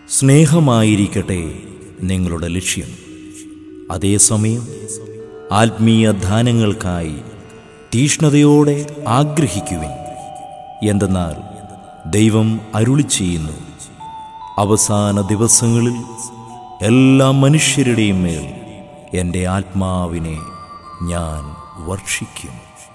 സ്നേഹമായിരിക്കട്ടെ നിങ്ങളുടെ ലക്ഷ്യം അതേസമയം ആത്മീയ ദാനങ്ങൾക്കായി തീഷ്ണതയോടെ ആഗ്രഹിക്കുവിൻ എന്തെന്നാൽ ദൈവം അരുളി ചെയ്യുന്നു അവസാന ദിവസങ്ങളിൽ എല്ലാ മനുഷ്യരുടെയും മേൽ എൻ്റെ ആത്മാവിനെ ഞാൻ വർഷിക്കും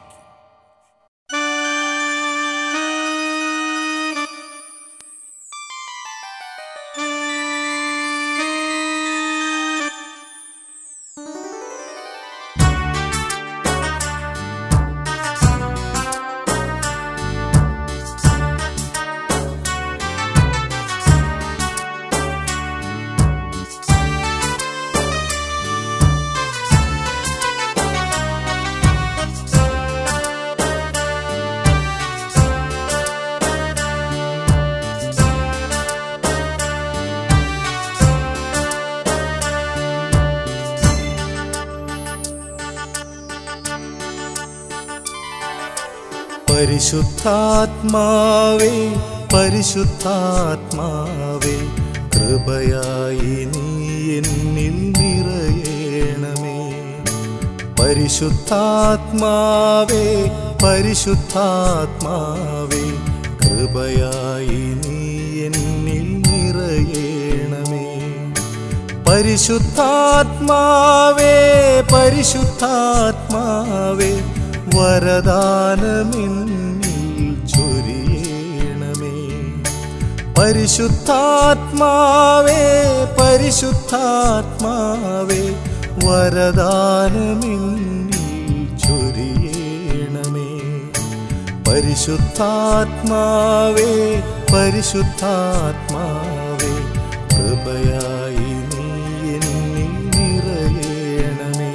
പരിശുദ്ധാത്മാവേ പരിശുദ്ധാത്മാവേ കൃപയായി നീ എന്നിൽ നിറയേണമേ പരിശുദ്ധാത്മാവേ പരിശുദ്ധാത്മാവേ കൃപയായി നീ എന്നിൽ നിറയേണമേ പരിശുദ്ധാത്മാവേ പരിശുദ്ധാത്മാവേ വരദാനമെന്നിൽ ചൊരിയണമേ പരിശുദ്ധാത്മാവേ പരിശുദ്ധാത്മാവേ വരദാനമെന്നിൽ ചൊരിയണമേ പരിശുദ്ധാത്മാവേ പരിശുദ്ധാത്മാവേ കൃപയായി നീ എന്നിൽ നിറയണമേ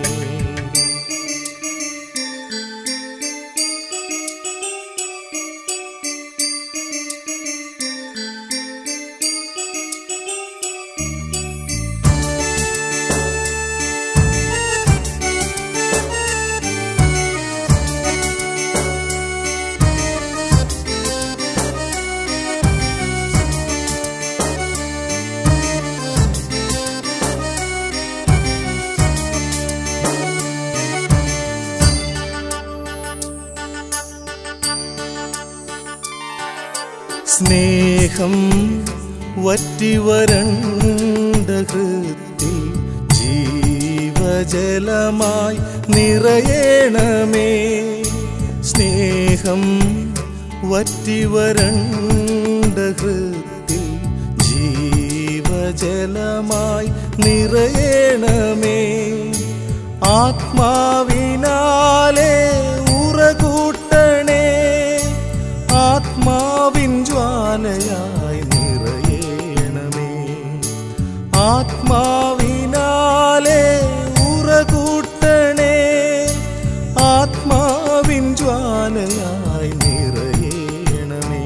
സ്നേഹം വറ്റിവരണ്ട ഹൃത്തിൽ ജീവജലമായി നിറയണമേ സ്നേഹം വറ്റിവരണ്ട ഹൃത്തിൽ ജീവജലമായി നിറയണമേ ആത്മാവിനാലെ ഉറകൂട്ടണേ ആത്മാവിൻ ജ്വാലയായി നിറയണമേ ആത്മാവിനാലെ ഉറകൂട്ടണേ ആത്മാവിൻ ജ്വാലയായി നിറയണമേ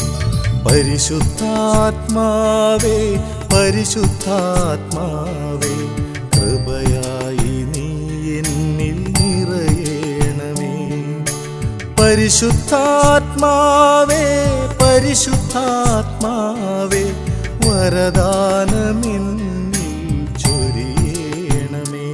പരിശുദ്ധാത്മാവേ പരിശുദ്ധാത്മാവേ കൃപയായി നീ എന്നിൽ നിറയണമേ പരിശുദ്ധാത്മാവേ പരിശുദ്ധാത്മാവേ വരദാനമെന്നിൽ ചൊരിയണമേ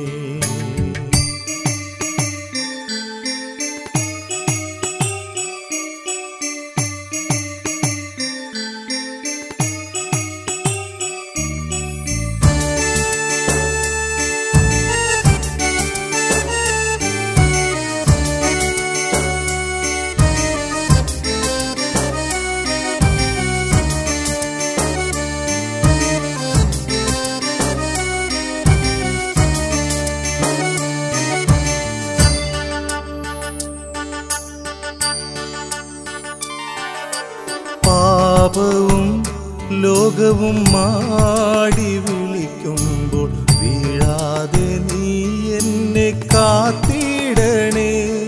പാപവും ലോകവും മാടി വിളിക്കുമ്പോൾ വീഴാതെ നീ എന്നെ കാത്തിടണേ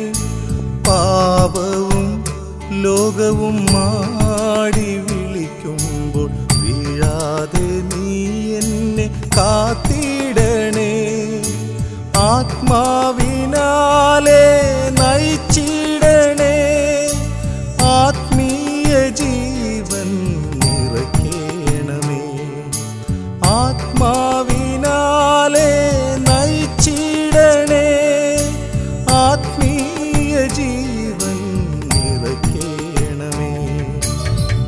പാപവും ലോകവും മാടി വിളിക്കുമ്പോൾ വീഴാതെ നീ എന്നെ കാത്തിടണേ ആത്മാവിനാലെ നയിച്ചിടണേ ആത്മീയ ജീവൻ നിറയ്ക്കണമേ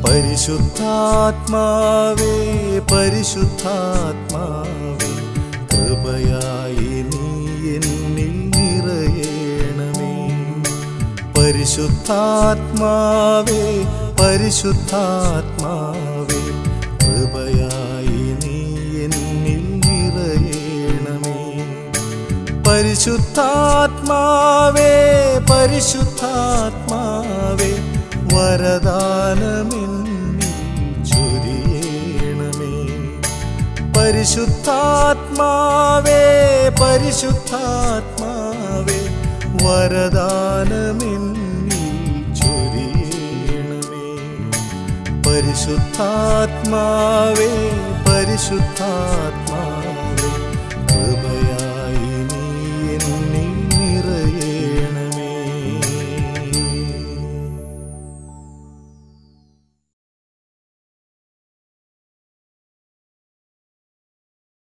പരിശുദ്ധാത്മാവേ പരിശുദ്ധാത്മാവേ കൃപയായി നീ എന്നിൽ നിറയേണമേ പരിശുദ്ധാത്മാവേ പരിശുദ്ധാത്മാവേ കൃപയായി നീ എന്നിൽ നിറയേണമേ പരിശുദ്ധാത്മാവേ പരിശുദ്ധാത്മാവേ വരദാനമെന്നിൽ ചൊരിയണമേ പരിശുദ്ധാത്മാവേ പരിശുദ്ധാത്മാവേ വരദാനമെന്നിൽ ചൊരിയണമേ പരിശുദ്ധാത്മാവേ പരിശുദ്ധാത്മാവേ